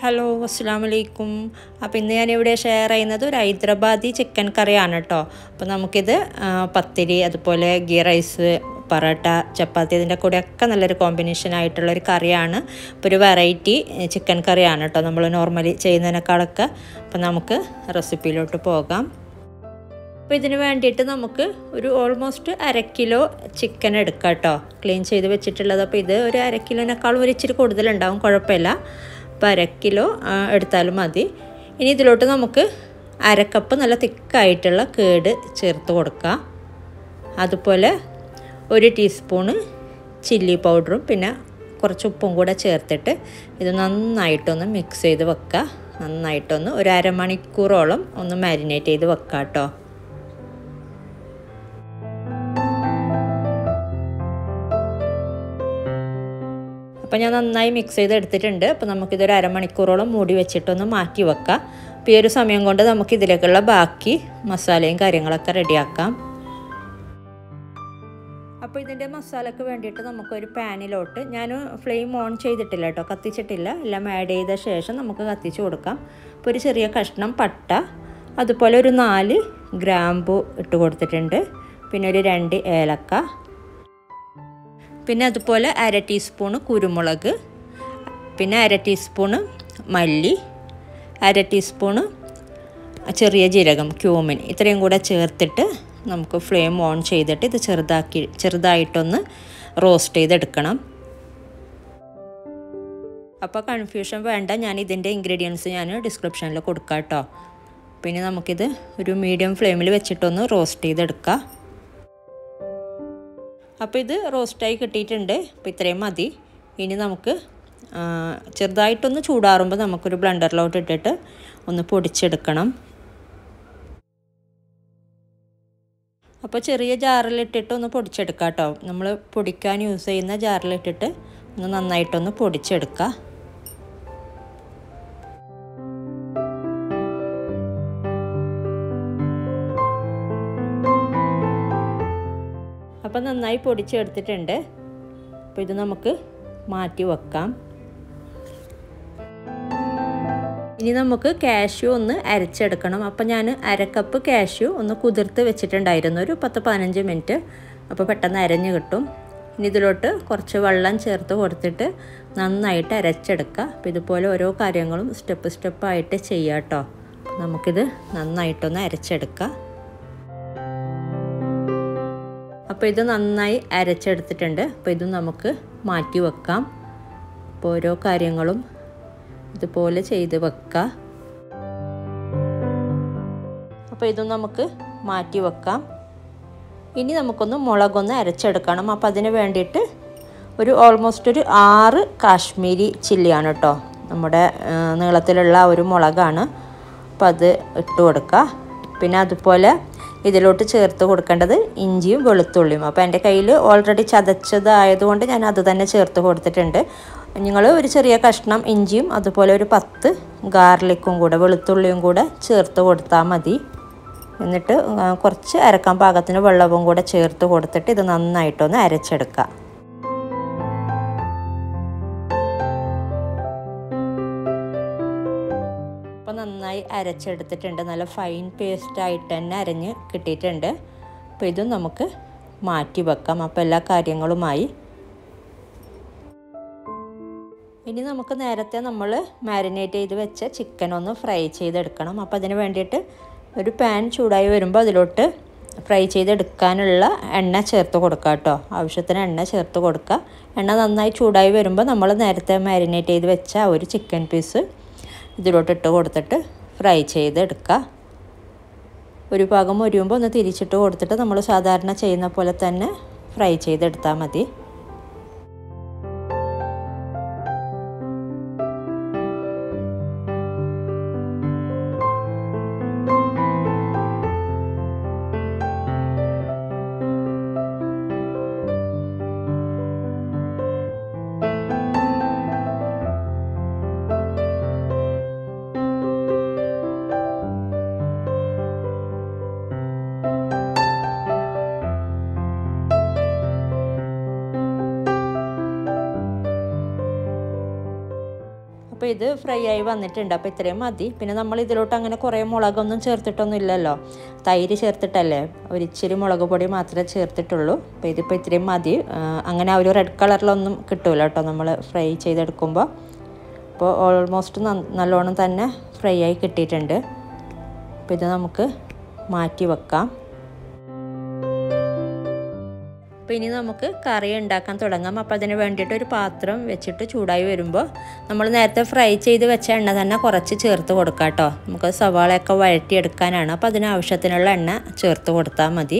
Hello അസ്സാം വലൈക്കും അപ്പോൾ ഇന്ന് ഞാനിവിടെ ഷെയർ ചെയ്യുന്നത് ഒരു ഹൈദരാബാദി ചിക്കൻ കറിയാണ് കേട്ടോ അപ്പോൾ നമുക്കിത് ആ, പത്തിരി അതുപോലെ ഗീ റൈസ് പൊറോട്ട ചപ്പാത്തി ഇതിൻ്റെ കൂടെയൊക്കെ നല്ലൊരു കോമ്പിനേഷൻ ആയിട്ടുള്ള ഒരു കറിയാണ് അപ്പോൾ ഒരു വെറൈറ്റി ചിക്കൻ കറിയാണ് കേട്ടോ നമ്മൾ നോർമലി ചെയ്യുന്നതിനേക്കാളൊക്കെ അപ്പോൾ നമുക്ക് റെസിപ്പിയിലോട്ട് പോകാം അപ്പോൾ ഇതിന് വേണ്ടിയിട്ട് നമുക്ക് ഒരു ഓൾമോസ്റ്റ് അര കിലോ ചിക്കൻ എടുക്കാം കേട്ടോ ക്ലീൻ ചെയ്ത് വെച്ചിട്ടുള്ളത് അപ്പോൾ ഇത് ഒരു അര കിലോനേക്കാളും ഒരു ഇച്ചിരി കൂടുതലുണ്ടാവും കുഴപ്പമില്ല അപ്പോൾ അര കിലോ ആ, എടുത്താലും മതി ഇനി ഇതിലോട്ട് നമുക്ക് അര കപ്പ് നല്ല തിക്കായിട്ടുള്ള കേട് ചേർത്ത് കൊടുക്കാം അതുപോലെ ഒരു ടീസ്പൂണ് ചില്ലി പൗഡറും പിന്നെ കുറച്ച് ഉപ്പും കൂടെ ചേർത്തിട്ട് ഇത് നന്നായിട്ടൊന്ന് മിക്സ് ചെയ്ത് വെക്കുക നന്നായിട്ടൊന്ന് ഒരു അരമണിക്കൂറോളം ഒന്ന് മാരിനേറ്റ് ചെയ്ത് വെക്കാം കേട്ടോ അപ്പോൾ ഞാൻ നന്നായി മിക്സ് ചെയ്ത് എടുത്തിട്ടുണ്ട് അപ്പോൾ നമുക്കിതൊരു അരമണിക്കൂറോളം മൂടി വെച്ചിട്ടൊന്ന് മാറ്റി വെക്കാം അപ്പോൾ ഈ ഒരു സമയം കൊണ്ട് നമുക്ക് ഇതിലേക്കുള്ള ബാക്കി മസാലയും കാര്യങ്ങളൊക്കെ റെഡിയാക്കാം അപ്പോൾ ഇതിൻ്റെ മസാലയ്ക്ക് വേണ്ടിയിട്ട് നമുക്കൊരു പാനിലോട്ട് ഞാൻ ഫ്ലെയിം ഓൺ ചെയ്തിട്ടില്ല കേട്ടോ കത്തിച്ചിട്ടില്ല എല്ലാം ആഡ് ചെയ്ത ശേഷം നമുക്ക് കത്തിച്ച് കൊടുക്കാം അപ്പോൾ ഒരു ചെറിയ കഷ്ണം പട്ട അതുപോലെ ഒരു നാല് ഗ്രാമ്പു ഇട്ട് കൊടുത്തിട്ടുണ്ട് പിന്നെ ഒരു രണ്ട് ഏലക്ക പിന്നെ അതുപോലെ അര ടീസ്പൂണ് കുരുമുളക് പിന്നെ അര ടീസ്പൂണ് മല്ലി അര ടീസ്പൂണ് ചെറിയ ജീരകം ക്യൂമിൻ ഇത്രയും കൂടെ ചേർത്തിട്ട് നമുക്ക് ഫ്ലെയിം ഓൺ ചെയ്തിട്ട് ഇത് ചെറുതാക്കി ചെറുതായിട്ടൊന്ന് റോസ്റ്റ് ചെയ്തെടുക്കണം അപ്പോൾ കൺഫ്യൂഷൻ വേണ്ട ഞാൻ ഇതിൻ്റെ ഇൻഗ്രീഡിയൻസ് ഞാൻ ഡിസ്ക്രിപ്ഷനിൽ കൊടുക്കാം കേട്ടോ പിന്നെ നമുക്കിത് ഒരു മീഡിയം ഫ്ലെയിമിൽ വെച്ചിട്ടൊന്ന് റോസ്റ്റ് ചെയ്തെടുക്കാം അപ്പോൾ ഇത് റോസ്റ്റായി കിട്ടിയിട്ടുണ്ട് അപ്പോൾ ഇത്രയും മതി ഇനി നമുക്ക് ചെറുതായിട്ടൊന്ന് ചൂടാറുമ്പോൾ നമുക്കൊരു ബ്ലെൻഡറിലോട്ട് ഇട്ടിട്ട് ഒന്ന് പൊടിച്ചെടുക്കണം അപ്പോൾ ചെറിയ ജാറിലിട്ടിട്ട് ഒന്ന് പൊടിച്ചെടുക്കാം കേട്ടോ നമ്മൾ പൊടിക്കാൻ യൂസ് ചെയ്യുന്ന ജാറിലിട്ടിട്ട് ഒന്ന് നന്നായിട്ടൊന്ന് പൊടിച്ചെടുക്കുക അപ്പം നന്നായി പൊടിച്ചെടുത്തിട്ടുണ്ട് അപ്പോൾ ഇത് നമുക്ക് മാറ്റി വെക്കാം ഇനി നമുക്ക് കാഷ്യൂ ഒന്ന് അരച്ചെടുക്കണം അപ്പോൾ ഞാൻ അരക്കപ്പ് കാഷ്യൂ ഒന്ന് കുതിർത്ത് വെച്ചിട്ടുണ്ടായിരുന്നു ഒരു പത്ത് പതിനഞ്ച് മിനിറ്റ് അപ്പോൾ പെട്ടെന്ന് അരഞ്ഞ് കിട്ടും ഇനി ഇതിലോട്ട് കുറച്ച് വെള്ളം ചേർത്ത് കൊടുത്തിട്ട് നന്നായിട്ട് അരച്ചെടുക്കുക അപ്പോൾ ഇതുപോലെ ഓരോ കാര്യങ്ങളും സ്റ്റെപ്പ് സ്റ്റെപ്പായിട്ട് ചെയ്യാം കേട്ടോ നമുക്കിത് നന്നായിട്ടൊന്ന് അരച്ചെടുക്കാം അപ്പോൾ ഇത് നന്നായി അരച്ചെടുത്തിട്ടുണ്ട് അപ്പോൾ ഇത് നമുക്ക് മാറ്റി വെക്കാം അപ്പോൾ ഓരോ കാര്യങ്ങളും ഇതുപോലെ ചെയ്ത് വെക്കുക അപ്പോൾ ഇത് നമുക്ക് മാറ്റി വെക്കാം ഇനി നമുക്കൊന്ന് മുളകൊന്ന് അരച്ചെടുക്കണം അപ്പോൾ അതിന് വേണ്ടിയിട്ട് ഒരു ഓൾമോസ്റ്റ് ഒരു ആറ് കാശ്മീരി ചില്ലിയാണ് കേട്ടോ നമ്മുടെ നീളത്തിലുള്ള ഒരു മുളകാണ് അപ്പോൾ അത് ഇട്ട് കൊടുക്കുക പിന്നെ അതുപോലെ ഇതിലോട്ട് ചേർത്ത് കൊടുക്കേണ്ടത് ഇഞ്ചിയും വെളുത്തുള്ളിയും അപ്പോൾ എൻ്റെ കയ്യിൽ ഓൾറെഡി ചതച്ചതായതുകൊണ്ട് ഞാൻ അത് തന്നെ ചേർത്ത് കൊടുത്തിട്ടുണ്ട് നിങ്ങൾ ഒരു ചെറിയ കഷ്ണം ഇഞ്ചിയും അതുപോലെ ഒരു പത്ത് ഗാർലിക്കും കൂടെ വെളുത്തുള്ളിയും കൂടെ ചേർത്ത് കൊടുത്താൽ മതി എന്നിട്ട് കുറച്ച് അരക്കാൻ പാകത്തിന് വെള്ളവും കൂടെ ചേർത്ത് കൊടുത്തിട്ട് ഇത് നന്നായിട്ടൊന്ന് അരച്ചെടുക്കുക അപ്പോൾ നന്നായി അരച്ചെടുത്തിട്ടുണ്ട് നല്ല ഫൈൻ പേസ്റ്റായിട്ട് തന്നെ അരഞ്ഞ് കിട്ടിയിട്ടുണ്ട് അപ്പോൾ ഇതും നമുക്ക് മാറ്റി വെക്കാം അപ്പോൾ എല്ലാ കാര്യങ്ങളുമായി ഇനി നമുക്ക് നേരത്തെ നമ്മൾ മാരിനേറ്റ് ചെയ്ത് വെച്ച ചിക്കൻ ഒന്ന് ഫ്രൈ ചെയ്തെടുക്കണം അപ്പോൾ അതിന് വേണ്ടിയിട്ട് ഒരു പാൻ ചൂടായി വരുമ്പോൾ അതിലോട്ട് ഫ്രൈ ചെയ്തെടുക്കാനുള്ള എണ്ണ ചേർത്ത് കൊടുക്കുക കേട്ടോ ആവശ്യത്തിന് എണ്ണ ചേർത്ത് കൊടുക്കുക എണ്ണ നന്നായി ചൂടായി വരുമ്പോൾ നമ്മൾ നേരത്തെ മാരിനേറ്റ് ചെയ്ത് വെച്ച ആ ഒരു ചിക്കൻ പീസ് ഇതിലോട്ട് ഇട്ട് കൊടുത്തിട്ട് ഫ്രൈ ചെയ്തെടുക്കുക ഒരു ഭാഗം മുരിയുമ്പോൾ ഒന്ന് തിരിച്ചിട്ട് കൊടുത്തിട്ട് നമ്മൾ സാധാരണ ചെയ്യുന്ന പോലെ തന്നെ ഫ്രൈ ചെയ്തെടുത്താൽ മതി ഇപ്പോൾ ഇത് ഫ്രൈ ആയി വന്നിട്ടുണ്ട് അപ്പോൾ ഇത്രയും മതി പിന്നെ നമ്മൾ ഇതിലോട്ട് അങ്ങനെ കുറേ മുളകൊന്നും ചേർത്തിട്ടൊന്നും ഇല്ലല്ലോ തൈര് ചേർത്തിട്ടല്ലേ ഒരിച്ചിരി മുളക് പൊടി മാത്രമേ ചേർത്തിട്ടുള്ളൂ അപ്പോൾ ഇതിപ്പോൾ ഇത്രയും മതി അങ്ങനെ ആ ഒരു റെഡ് കളറിലൊന്നും കിട്ടൂല കേട്ടോ നമ്മൾ ഫ്രൈ ചെയ്തെടുക്കുമ്പോൾ അപ്പോൾ ഓൾമോസ്റ്റ് നല്ലോണം തന്നെ ഫ്രൈ ആയി കിട്ടിയിട്ടുണ്ട് അപ്പോൾ ഇത് നമുക്ക് മാറ്റി വെക്കാം അപ്പോൾ ഇനി നമുക്ക് കറി ഉണ്ടാക്കാൻ തുടങ്ങാം അപ്പോൾ അതിന് വേണ്ടിയിട്ട് ഒരു പാത്രം വെച്ചിട്ട് ചൂടായി വരുമ്പോൾ നമ്മൾ നേരത്തെ ഫ്രൈ ചെയ്ത് വെച്ച എണ്ണ തന്നെ കുറച്ച് ചേർത്ത് കൊടുക്കാം കേട്ടോ നമുക്ക് സവാളയൊക്കെ വഴറ്റിയെടുക്കാനാണ് അപ്പോൾ അതിന് ആവശ്യത്തിനുള്ള എണ്ണ ചേർത്ത് കൊടുത്താൽ മതി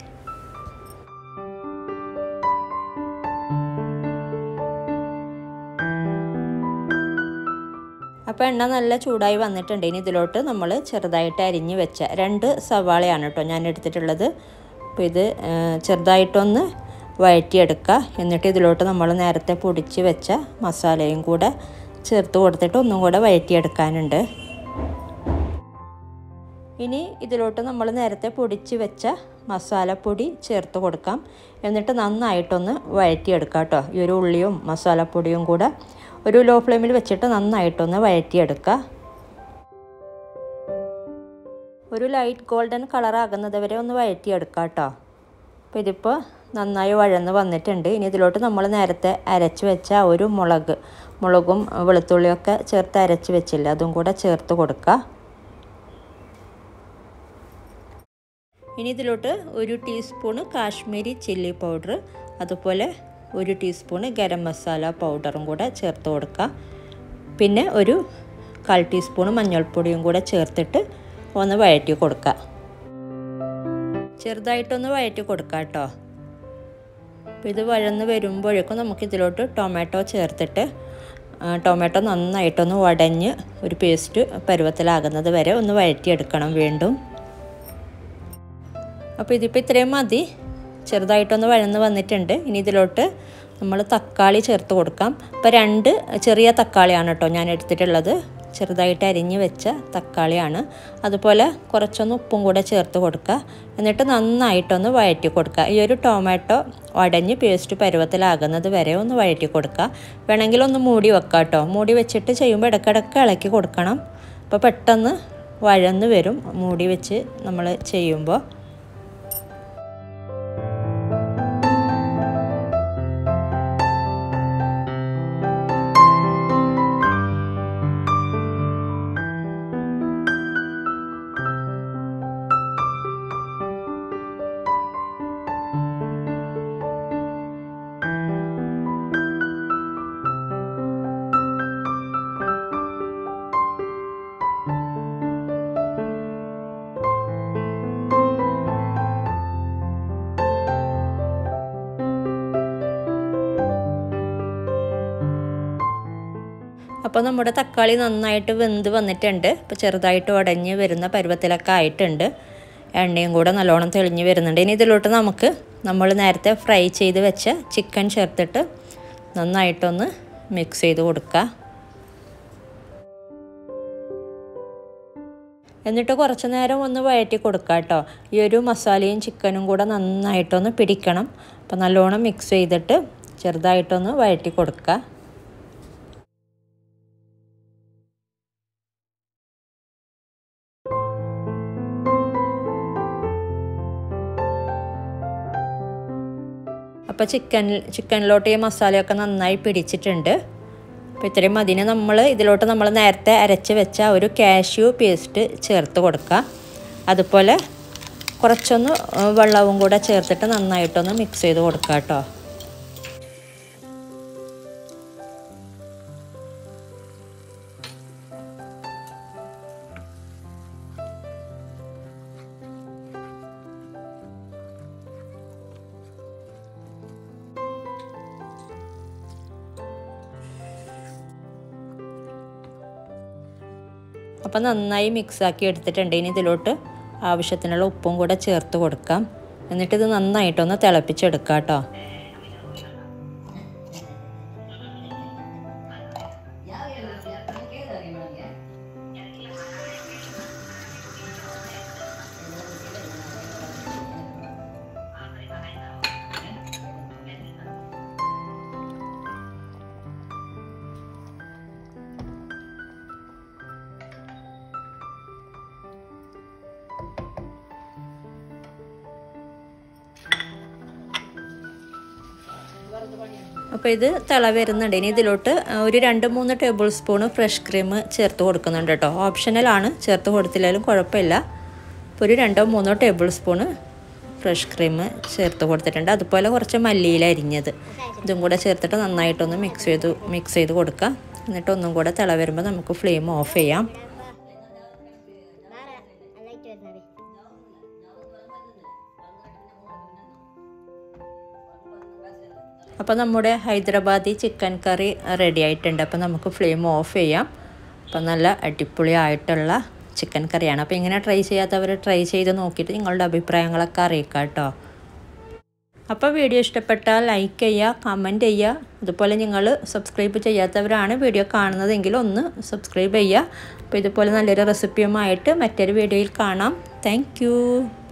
അപ്പോൾ എണ്ണ നല്ല ചൂടായി വന്നിട്ടുണ്ട് ഇനി ഇതിലോട്ട് നമ്മൾ ചെറുതായിട്ട് അരിഞ്ഞ് വെച്ച രണ്ട് സവാളയാണ് കേട്ടോ ഞാൻ എടുത്തിട്ടുള്ളത് അപ്പോൾ ഇത് ചെറുതായിട്ടൊന്ന് വഴറ്റിയെടുക്കുക എന്നിട്ട് ഇതിലോട്ട് നമ്മൾ നേരത്തെ പൊടിച്ച് വെച്ച മസാലയും കൂടെ ചേർത്ത് കൊടുത്തിട്ട് ഒന്നും കൂടെ വഴറ്റിയെടുക്കാനുണ്ട് ഇനി ഇതിലോട്ട് നമ്മൾ നേരത്തെ പൊടിച്ച് വെച്ച മസാലപ്പൊടി ചേർത്ത് കൊടുക്കാം എന്നിട്ട് നന്നായിട്ടൊന്ന് വഴറ്റിയെടുക്കാം കേട്ടോ ഈ ഒരു ഉള്ളിയും മസാലപ്പൊടിയും കൂടെ ഒരു ലോ ഫ്ലെയിമിൽ വെച്ചിട്ട് നന്നായിട്ടൊന്ന് വഴറ്റിയെടുക്കുക ഒരു ലൈറ്റ് ഗോൾഡൻ കളർ ആകുന്നത് വരെ ഒന്ന് വഴറ്റിയെടുക്കാം കേട്ടോ അപ്പോൾ ഇതിപ്പോൾ നന്നായി വഴന്ന് വന്നിട്ടുണ്ട് ഇനി ഇതിലോട്ട് നമ്മൾ നേരത്തെ അരച്ച് വെച്ച ഒരു മുളക് മുളകും വെളുത്തുള്ളിയൊക്കെ ചേർത്ത് അരച്ച് വെച്ചില്ല അതും കൂടെ ചേർത്ത് കൊടുക്കുക ഇനി ഇതിലോട്ട് ഒരു ടീസ്പൂണ് കാശ്മീരി ചില്ലി പൗഡർ അതുപോലെ ഒരു ടീസ്പൂണ് ഗരം മസാല പൗഡറും കൂടെ ചേർത്ത് കൊടുക്കുക പിന്നെ ഒരു കാൽ ടീസ്പൂണ് മഞ്ഞൾപ്പൊടിയും കൂടെ ചേർത്തിട്ട് ഒന്ന് വഴറ്റി കൊടുക്കുക ചെറുതായിട്ടൊന്ന് വഴറ്റി കൊടുക്കുക കേട്ടോ അപ്പോൾ ഇത് വഴന്ന് വരുമ്പോഴേക്കും നമുക്ക് ഇതിലോട്ട് ടൊമാറ്റോ ചേർത്തിട്ട് ടൊമാറ്റോ നന്നായിട്ടൊന്ന് ഉടഞ്ഞ് ഒരു പേസ്റ്റ് പരുവത്തിലാകുന്നത് വരെ ഒന്ന് വഴറ്റിയെടുക്കണം വീണ്ടും അപ്പോൾ ഇതിപ്പോൾ ഇത്രയും മതി ചെറുതായിട്ടൊന്ന് വഴന്ന് വന്നിട്ടുണ്ട് ഇനി ഇതിലോട്ട് നമ്മൾ തക്കാളി ചേർത്ത് കൊടുക്കാം അപ്പോൾ രണ്ട് ചെറിയ തക്കാളിയാണ് കേട്ടോ ഞാൻ എടുത്തിട്ടുള്ളത് ചെറുതായിട്ട് അരിഞ്ഞ് വെച്ച തക്കാളിയാണ് അതുപോലെ കുറച്ചൊന്ന് ഉപ്പും കൂടെ ചേർത്ത് കൊടുക്കുക എന്നിട്ട് നന്നായിട്ടൊന്ന് വഴറ്റി കൊടുക്കുക ഈ ഒരു ടൊമാറ്റോ ഉടഞ്ഞ് പേസ്റ്റ് പരുവത്തിലാകുന്നത് വരെ ഒന്ന് വഴറ്റി കൊടുക്കുക വേണമെങ്കിൽ ഒന്ന് മൂടി വെക്കുക കേട്ടോ മൂടി വെച്ചിട്ട് ചെയ്യുമ്പോൾ ഇടയ്ക്കിടയ്ക്ക് ഇളക്കി കൊടുക്കണം അപ്പോൾ പെട്ടെന്ന് വഴന്ന് വരും മൂടി വെച്ച് നമ്മൾ ചെയ്യുമ്പോൾ അപ്പോൾ നമ്മുടെ തക്കാളി നന്നായിട്ട് വെന്ത് വന്നിട്ടുണ്ട് ഇപ്പോൾ ചെറുതായിട്ട് ഉടഞ്ഞ് വരുന്ന പരുവത്തിലൊക്കെ ആയിട്ടുണ്ട് എണ്ണയും കൂടെ നല്ലോണം തെളിഞ്ഞ് വരുന്നുണ്ട് ഇനി ഇതിലോട്ട് നമുക്ക് നമ്മൾ നേരത്തെ ഫ്രൈ ചെയ്ത് വെച്ച ചിക്കൻ ചേർത്തിട്ട് നന്നായിട്ടൊന്ന് മിക്സ് ചെയ്ത് കൊടുക്കുക എന്നിട്ട് കുറച്ച് നേരം ഒന്ന് വഴറ്റി കൊടുക്കുക കേട്ടോ ഈ ഒരു മസാലയും ചിക്കനും കൂടെ നന്നായിട്ടൊന്ന് പിടിക്കണം അപ്പോൾ നല്ലോണം മിക്സ് ചെയ്തിട്ട് ചെറുതായിട്ടൊന്ന് വഴറ്റി കൊടുക്കുക അപ്പോൾ ചിക്കനിൽ ചിക്കനിലോട്ട് ഈ മസാലയൊക്കെ നന്നായി പിടിച്ചിട്ടുണ്ട് അപ്പോൾ ഇത്രയും അതിന് നമ്മൾ ഇതിലോട്ട് നമ്മൾ നേരത്തെ അരച്ച് വെച്ച ഒരു കാഷ്യൂ പേസ്റ്റ് ചേർത്ത് കൊടുക്കുക അതുപോലെ കുറച്ചൊന്ന് വെള്ളവും കൂടെ ചേർത്തിട്ട് നന്നായിട്ടൊന്ന് മിക്സ് ചെയ്ത് കൊടുക്കുക കേട്ടോ അപ്പം നന്നായി മിക്സാക്കി എടുത്തിട്ടുണ്ട് ഇനി ഇതിലോട്ട് ആവശ്യത്തിനുള്ള ഉപ്പും കൂടെ ചേർത്ത് കൊടുക്കാം എന്നിട്ട് ഇത് നന്നായിട്ടൊന്ന് തിളപ്പിച്ചെടുക്കാം കേട്ടോ അപ്പോൾ ഇത് തിള വരുന്നുണ്ട് ഇനി ഇതിലോട്ട് ഒരു രണ്ട് മൂന്ന് ടേബിൾ സ്പൂൺ ഫ്രഷ് ക്രീം ചേർത്ത് കൊടുക്കുന്നുണ്ട് കേട്ടോ ഓപ്ഷണലാണ് ചേർത്ത് കൊടുത്തില്ലെങ്കിലും കുഴപ്പമില്ല അപ്പോൾ ഒരു രണ്ടോ മൂന്നോ ടേബിൾ സ്പൂണ് ഫ്രഷ് ക്രീം ചേർത്ത് കൊടുത്തിട്ടുണ്ട് അതുപോലെ കുറച്ച് മല്ലിയില അരിഞ്ഞത് ഇതും കൂടെ ചേർത്തിട്ട് നന്നായിട്ടൊന്ന് മിക്സ് ചെയ്ത് മിക്സ് ചെയ്ത് കൊടുക്കുക എന്നിട്ട് ഒന്നും കൂടെ തിള വരുമ്പോൾ നമുക്ക് ഫ്ലെയിം ഓഫ് ചെയ്യാം Lara, I like to it, Nabi. അപ്പോൾ നമ്മുടെ ഹൈദരാബാദി ചിക്കൻ കറി റെഡി ആയിട്ടുണ്ട് അപ്പോൾ നമുക്ക് ഫ്ലെയിം ഓഫ് ചെയ്യാം അപ്പോൾ നല്ല അടിപൊളിയായിട്ടുള്ള ചിക്കൻ കറിയാണ് അപ്പോൾ ഇങ്ങനെ ട്രൈ ചെയ്യാത്തവർ ട്രൈ ചെയ്ത് നോക്കിയിട്ട് നിങ്ങളുടെ അഭിപ്രായങ്ങളൊക്കെ അറിയിക്കുക കേട്ടോ അപ്പോൾ വീഡിയോ ഇഷ്ടപ്പെട്ടാൽ ലൈക്ക് ചെയ്യുക കമൻറ്റ് ചെയ്യുക അതുപോലെ നിങ്ങൾ സബ്സ്ക്രൈബ് ചെയ്യാത്തവരാണ് വീഡിയോ കാണുന്നതെങ്കിൽ ഒന്ന് സബ്സ്ക്രൈബ് ചെയ്യുക അപ്പോൾ ഇതുപോലെ നല്ലൊരു റെസിപ്പിയുമായിട്ട് മറ്റൊരു വീഡിയോയിൽ കാണാം താങ്ക്